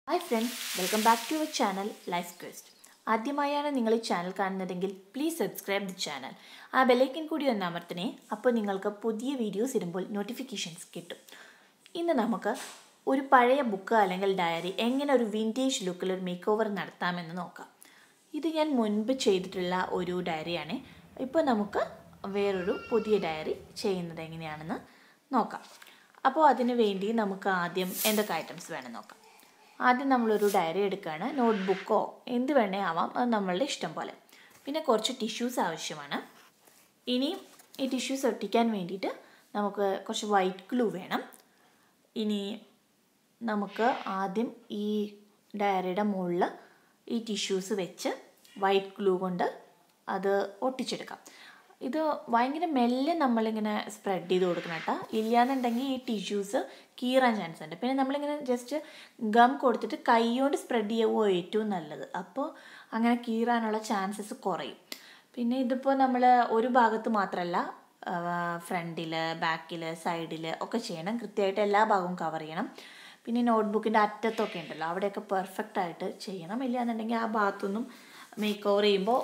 hi friends welcome back to our channel life quest ആദ്യമായാണ് നിങ്ങൾ ഈ ചാനൽ കാണുന്നതെങ്കിൽ പ്ലീസ് സബ്സ്ക്രൈബ് ദി ചാനൽ ആ ബെലൈക്കൻ കൂടി ഒന്ന് അമർത്തണേ അപ്പോൾ നിങ്ങൾക്ക് പുതിയ വീഡിയോസ് ഇടുമ്പോൾ നോട്ടിഫിക്കേഷൻസ് കിട്ടും ഇന്ന് നമുക്ക് ഒരു പഴയ ബുക്ക് അല്ലെങ്കിൽ ഡയറി എങ്ങനെ ഒരു വിൻറ്റേജ് ലുക്കിൽ ഒരു മേക്ക് ഓവർ നടത്താമെന്ന് നോക്കാം ഇത് ഞാൻ മുൻപ് ചെയ്തിട്ടുള്ള ഒരു ഡയറിയാണ് ഇപ്പോൾ നമുക്ക് വേറൊരു പുതിയ ഡയറി ചെയ്യുന്നത് എങ്ങനെയാണെന്ന് നോക്കാം അപ്പോൾ അതിന് വേണ്ടി നമുക്ക് ആദ്യം എന്തൊക്കെ ഐറ്റംസ് വേണം നോക്കാം ആദ്യം നമ്മളൊരു ഡയറി എടുക്കുകയാണ് നോട്ട്ബുക്കോ എന്ത് വേണേ ആവാം അത് നമ്മളുടെ ഇഷ്ടം പോലെ പിന്നെ കുറച്ച് ടിഷ്യൂസ് ആവശ്യമാണ് ഇനി ഈ ടിഷ്യൂസ് ഒട്ടിക്കാൻ വേണ്ടിയിട്ട് നമുക്ക് കുറച്ച് വൈറ്റ് ഗ്ലൂ വേണം ഇനി നമുക്ക് ആദ്യം ഈ ഡയറിയുടെ മുകളിൽ ഈ ടിഷ്യൂസ് വെച്ച് വൈറ്റ് ഗ്ലൂ കൊണ്ട് അത് ഒട്ടിച്ചെടുക്കാം ഇത് ഭയങ്കര മെല്ലെ നമ്മളിങ്ങനെ സ്പ്രെഡ് ചെയ്ത് കൊടുക്കണം കേട്ടോ ഇല്ലയെന്നുണ്ടെങ്കിൽ ഈ ടിഷ്യൂസ് കീറാൻ ചാൻസ് ഉണ്ട് പിന്നെ നമ്മളിങ്ങനെ ജസ്റ്റ് ഗം കൊടുത്തിട്ട് കൈ കൊണ്ട് സ്പ്രെഡ് ചെയ്യുമോ ഏറ്റവും നല്ലത് അപ്പോൾ അങ്ങനെ കീറാനുള്ള ചാൻസസ് കുറയും പിന്നെ ഇതിപ്പോൾ നമ്മൾ ഒരു ഭാഗത്ത് മാത്രമല്ല ഫ്രണ്ടിൽ ബാക്കിൽ സൈഡിൽ ഒക്കെ ചെയ്യണം കൃത്യമായിട്ട് എല്ലാ ഭാഗവും കവർ ചെയ്യണം പിന്നെ നോട്ട്ബുക്കിൻ്റെ അറ്റത്തൊക്കെ ഉണ്ടല്ലോ അവിടെയൊക്കെ പെർഫെക്റ്റ് ആയിട്ട് ചെയ്യണം ഇല്ലയെന്നുണ്ടെങ്കിൽ ആ ഭാഗത്തൊന്നും മേക്ക് ഓവർ ചെയ്യുമ്പോൾ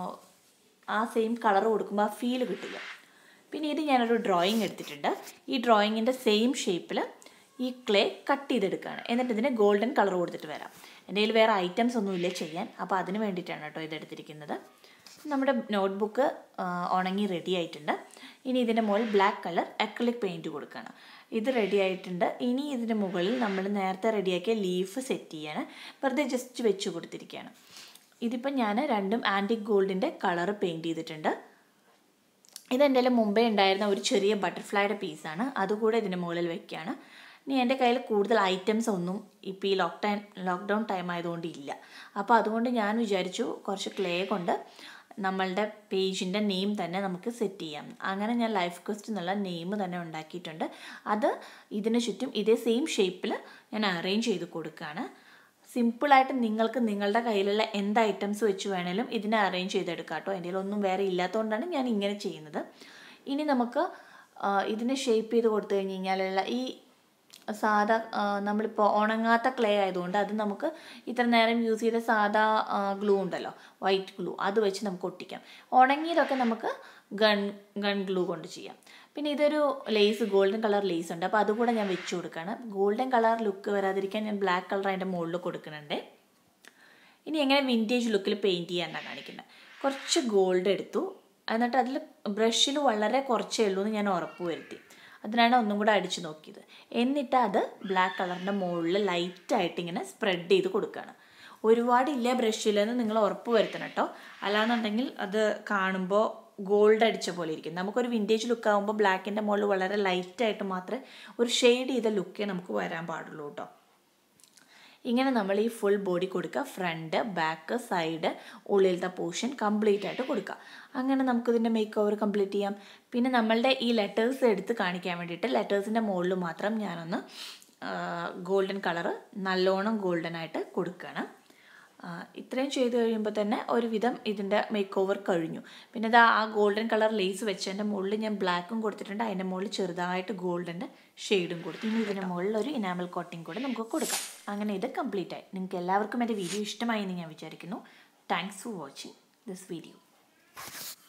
ആ സെയിം കളർ കൊടുക്കുമ്പോൾ ആ ഫീൽ കിട്ടില്ല പിന്നെ ഇത് ഞാനൊരു ഡ്രോയിങ് എടുത്തിട്ടുണ്ട് ഈ ഡ്രോയിങ്ങിൻ്റെ സെയിം ഷേപ്പിൽ ഈ ക്ലേ കട്ട് ചെയ്തെടുക്കുകയാണ് എന്നിട്ട് ഇതിന് ഗോൾഡൻ കളർ കൊടുത്തിട്ട് വരാം എൻ്റെ കയ്യിൽ വേറെ ഐറ്റംസ് ഒന്നുമില്ല ചെയ്യാൻ അപ്പോൾ അതിന് വേണ്ടിയിട്ടാണ് കേട്ടോ ഇതെടുത്തിരിക്കുന്നത് നമ്മുടെ നോട്ട്ബുക്ക് ഉണങ്ങി റെഡി ആയിട്ടുണ്ട് ഇനി ഇതിൻ്റെ മുകളിൽ ബ്ലാക്ക് കളർ അക്രിലിക് പെയിൻറ്റ് കൊടുക്കുകയാണ് ഇത് റെഡി ആയിട്ടുണ്ട് ഇനി ഇതിൻ്റെ മുകളിൽ നമ്മൾ നേരത്തെ റെഡിയാക്കിയ ലീഫ് സെറ്റ് ചെയ്യാണ് വെറുതെ ജസ്റ്റ് വെച്ച് കൊടുത്തിരിക്കുകയാണ് ഇതിപ്പോൾ ഞാൻ രണ്ടും ആൻറ്റിക് ഗോൾഡിൻ്റെ കളർ പെയിൻറ്റ് ചെയ്തിട്ടുണ്ട് ഇത് എൻ്റെ മുമ്പേ ഉണ്ടായിരുന്ന ഒരു ചെറിയ ബട്ടർഫ്ലൈയുടെ പീസാണ് അതുകൂടെ ഇതിൻ്റെ മുകളിൽ വെക്കുകയാണ് ഇനി എൻ്റെ കയ്യിൽ കൂടുതൽ ഐറ്റംസ് ഒന്നും ഇപ്പോൾ ഈ ലോക്ക് ടൈം ലോക്ക്ഡൗൺ ടൈം ആയതുകൊണ്ട് ഇല്ല അപ്പോൾ അതുകൊണ്ട് ഞാൻ വിചാരിച്ചു കുറച്ച് ക്ലേ കൊണ്ട് നമ്മളുടെ പേജിൻ്റെ നെയിം തന്നെ നമുക്ക് സെറ്റ് ചെയ്യാം അങ്ങനെ ഞാൻ ലൈഫ് ക്വസ്റ്റ് എന്നുള്ള നെയിം തന്നെ ഉണ്ടാക്കിയിട്ടുണ്ട് അത് ഇതിന് ചുറ്റും ഇതേ സെയിം ഷേപ്പിൽ ഞാൻ അറേഞ്ച് ചെയ്ത് കൊടുക്കുകയാണ് സിമ്പിളായിട്ട് നിങ്ങൾക്ക് നിങ്ങളുടെ കയ്യിലുള്ള എന്ത് ഐറ്റംസ് വെച്ച് വേണേലും ഇതിനെ അറേഞ്ച് ചെയ്തെടുക്കാം കേട്ടോ എൻ്റെ ഒന്നും വേറെ ഇല്ലാത്തതുകൊണ്ടാണ് ഞാൻ ഇങ്ങനെ ചെയ്യുന്നത് ഇനി നമുക്ക് ഇതിനെ ഷേപ്പ് ചെയ്ത് കൊടുത്തു കഴിഞ്ഞ് കഴിഞ്ഞാലുള്ള ഈ സാധാ നമ്മളിപ്പോൾ ഉണങ്ങാത്ത ക്ലേ ആയതുകൊണ്ട് അത് നമുക്ക് ഇത്ര നേരം യൂസ് ചെയ്ത സാധാ ഗ്ലൂ ഉണ്ടല്ലോ വൈറ്റ് ഗ്ലൂ അത് വെച്ച് നമുക്ക് ഒട്ടിക്കാം ഉണങ്ങിയതൊക്കെ നമുക്ക് ഗൺ ഗൺ ഗ്ലൂ കൊണ്ട് ചെയ്യാം പിന്നെ ഇതൊരു ലേസ് ഗോൾഡൻ കളർ ലേസ് ഉണ്ട് അപ്പോൾ അതുകൂടെ ഞാൻ വെച്ച് കൊടുക്കുകയാണ് ഗോൾഡൻ കളർ ലുക്ക് വരാതിരിക്കാൻ ഞാൻ ബ്ലാക്ക് കളർ അതിൻ്റെ മുകളിൽ കൊടുക്കുന്നുണ്ട് ഇനി എങ്ങനെ വിൻറ്റേജ് ലുക്കിൽ പെയിൻറ്റ് ചെയ്യാനാണ് കാണിക്കുന്നത് കുറച്ച് ഗോൾഡ് എടുത്തു എന്നിട്ട് അതിൽ ബ്രഷിൽ വളരെ കുറച്ചേ ഉള്ളൂ എന്ന് ഞാൻ ഉറപ്പ് വരുത്തി അതിനാണ് ഒന്നും കൂടെ അടിച്ചു നോക്കിയത് എന്നിട്ട് അത് ബ്ലാക്ക് കളറിൻ്റെ മുകളിൽ ലൈറ്റായിട്ട് ഇങ്ങനെ സ്പ്രെഡ് ചെയ്ത് കൊടുക്കുകയാണ് ഒരുപാടില്ല ബ്രഷിലെന്ന് നിങ്ങൾ ഉറപ്പ് വരുത്തണം കേട്ടോ അല്ലാന്നുണ്ടെങ്കിൽ അത് കാണുമ്പോൾ ഗോൾഡ് അടിച്ച പോലെ ഇരിക്കും നമുക്കൊരു വിൻറ്റേജ് ലുക്ക് ആകുമ്പോൾ ബ്ലാക്കിൻ്റെ മുകളിൽ വളരെ ലൈറ്റായിട്ട് മാത്രമേ ഒരു ഷെയ്ഡ് ചെയ്ത ലുക്കേ നമുക്ക് വരാൻ പാടുള്ളൂ കേട്ടോ ഇങ്ങനെ നമ്മൾ ഈ ഫുൾ ബോഡി കൊടുക്കുക ഫ്രണ്ട് ബാക്ക് സൈഡ് ഉള്ളിലത്തെ പോർഷൻ കംപ്ലീറ്റ് ആയിട്ട് കൊടുക്കുക അങ്ങനെ നമുക്കിതിൻ്റെ മേക്ക് ഓവർ കംപ്ലീറ്റ് ചെയ്യാം പിന്നെ നമ്മളുടെ ഈ ലെറ്റേഴ്സ് എടുത്ത് കാണിക്കാൻ വേണ്ടിയിട്ട് ലെറ്റേഴ്സിൻ്റെ മുകളിൽ മാത്രം ഞാനൊന്ന് ഗോൾഡൻ കളറ് നല്ലോണം ഗോൾഡൻ ആയിട്ട് കൊടുക്കുകയാണ് ഇത്രയും ചെയ്ത് കഴിയുമ്പോൾ തന്നെ ഒരുവിധം ഇതിൻ്റെ മേക്ക് ഓവർ കഴിഞ്ഞു പിന്നെ ഇത് ആ ഗോൾഡൻ കളർ ലേസ് വെച്ചതിൻ്റെ മുകളിൽ ഞാൻ ബ്ലാക്കും കൊടുത്തിട്ടുണ്ട് അതിൻ്റെ മുകളിൽ ചെറുതായിട്ട് ഗോൾഡൻ്റെ ഷെയ്ഡും കൊടുത്തു ഇനി ഇതിൻ്റെ മുകളിൽ ഒരു ഇനാമൽ കോട്ടിങ് കൂടെ നമുക്ക് കൊടുക്കാം അങ്ങനെ ഇത് കംപ്ലീറ്റ് ആയി നിങ്ങൾക്ക് എല്ലാവർക്കും എൻ്റെ വീഡിയോ ഇഷ്ടമായി എന്ന് ഞാൻ വിചാരിക്കുന്നു thanks for watching this video